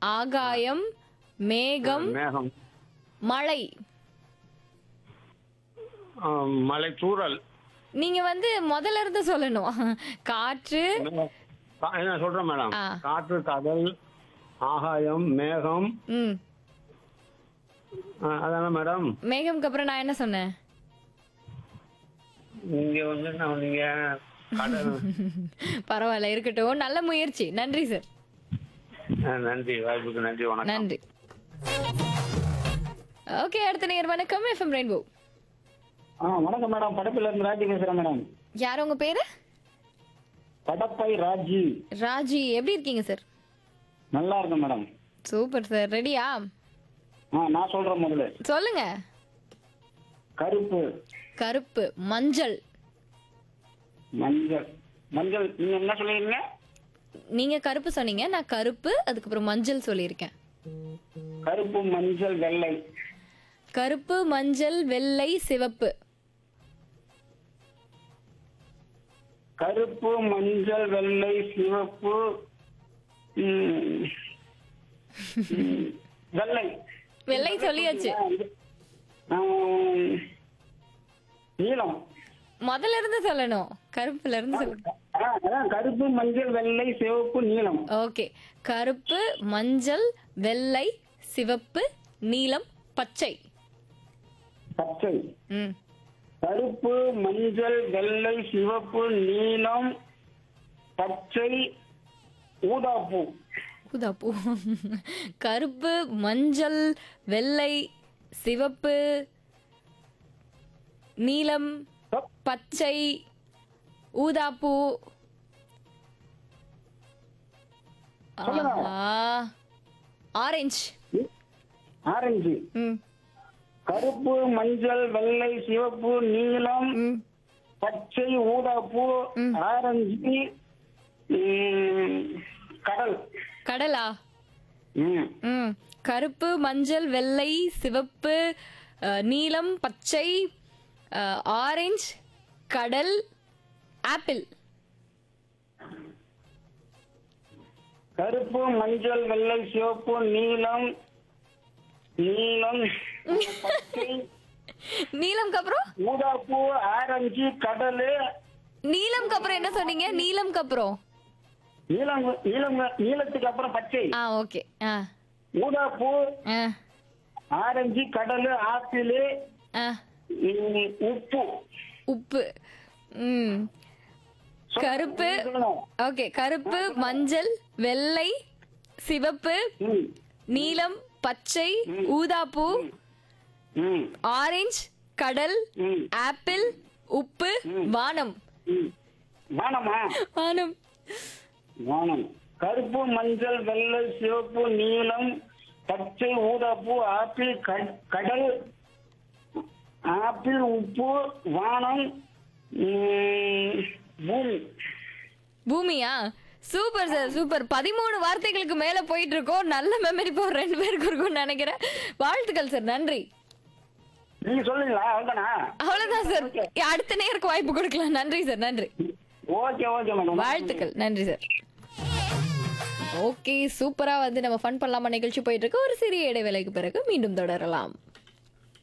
ஆகாயம் மேகம் மேகம் மழை ஆ, மலை தூறல் நீங்க வந்து முதல்ல இருந்து சொல்லணும் காற்று கா- என்ன சொல்றேன் மேடம் ஆ. காற்று கடல் ஆகாயம் மேகம் ம் ஆ, அதானே மேடம் மேகம்க்கு அப்புறம் நான் என்ன சொன்னேன் நீங்க வந்து நான் நீங்க கடல் பரவாயில்ல இருக்கட்டும் நல்ல முயற்சி நன்றி சார் ஆ, நன்றி வாய்ப்புக்கு நன்றி வணக்கம் நன்றி ஓகே அடுத்த நேர் வணக்கம் எஃப்எம் ரெயின்போ ஆ வணக்கம் மேடம் படப்பில் இருந்து ராஜி பேசுறேன் மேடம் யார் உங்க பேரு படப்பை ராஜி ராஜி எப்படி இருக்கீங்க சார் நல்லா இருக்கும் மேடம் சூப்பர் சார் ரெடியா ஆ நான் சொல்றேன் முதல்ல சொல்லுங்க கருப்பு கருப்பு மஞ்சள் மஞ்சள் மஞ்சள் நீங்க என்ன சொல்லிருங்க நீங்க கருப்பு சொன்னீங்க நான் கருப்பு அதுக்கப்புறம் மஞ்சள் சொல்லியிருக்கேன் கருப்பு மஞ்சள் வெள்ளை கருப்பு மஞ்சள் வெள்ளை சிவப்பு கருப்பு மஞ்சள் வெள்ளை சிவப்பு ம், ம், வெள்ளை வெள்ளை சொல்லியாச்சு ஆ, நீலம் முதல்ல இருந்து சொல்லணும் கருப்புல இருந்து சொல்லணும் ஆ, அதான் கருப்பு மஞ்சள் வெள்ளை சிவப்பு நீலம் ஓகே கருப்பு மஞ்சள் வெள்ளை சிவப்பு நீலம் பச்சை பச்சை ம் கருப்பு மஞ்சள் வெள்ளை சிவப்பு நீலம் பச்சை ஊதாப்பூ ஊதாப்பூ கருப்பு மஞ்சள் வெள்ளை சிவப்பு நீலம் பச்சை ஊதாப்பூ ஆரஞ்சு ஆரஞ்சு ம் கருப்பு மஞ்சள் வெள்ளை சிவப்பு நீலம் ம் பச்சை ஊதாப்பூ ஆரஞ்சு ம், கடல் கடலா ம், ம் கருப்பு மஞ்சள் வெள்ளை சிவப்பு அஹ், நீலம் பச்சை அஹ், ஆரஞ்சு கடல் ஆப்பிள் கருப்பு மஞ்சள் வெள்ளை சிவப்பு நீலம் நீலம் பச்சை நீலம்க்கு அப்புறம் ஊதாப்பூ ஆரஞ்சு கடல் நீலம்க்கு அப்புறம் என்ன சொன்னீங்க நீலம்க்கு அப்புறம் நீலம் நீலம் நீலத்துக்கு அப்புறம் பச்சை ஆ ஓகே ஆ ஊதாப்பூ ஆ ஆரஞ்சு கடல் ஆப்பிள் ஆ ம், உப்பு உப்பு ம் கருப்பு சொல்லணும். ஓகே கருப்பு மஞ்சள் வெள்ளை சிவப்பு ம், நீலம் பச்சை ஊதாப்பூ ம், ஆரஞ்சு கடல் ம், ஆப்பிள் உப்பு வானம் ம். வானமா வானம் வானம் கருப்பு மஞ்சள் வெள்ளை சிவப்பு நீலம் பச்சை ஊதாப்பூ ஆப்பிள் கட்- கடல் ஆப்பிள் உப்பு வானம் ம், பூமி பூமியா சூப்பர் சார் சூப்பர் பதிமூணு வார்த்தைகளுக்கு மேல போயிட்டு இருக்கோம் நல்ல மெமரி பவர் ரெண்டு பேருக்கு இருக்கும்னு நினைக்கிறேன் வாழ்த்துக்கள் சார் நன்றி நீங்க சொல்லுங்களா அவ்வளோதானா அவ்வளவுதான் சார் அடுத்த நேருக்கு வாய்ப்பு கொடுக்கலாம் நன்றி சார் நன்றி ஓகே ஓகே மேடம் வாழ்த்துக்கள் நன்றி சார் ஓகே சூப்பரா வந்து நம்ம ஃபன் பண்ணலாமா நிகழ்ச்சி போயிட்டு இருக்கு ஒரு சிறிய இடைவேளைக்கு பிறகு மீண்டும் தொடரலாம்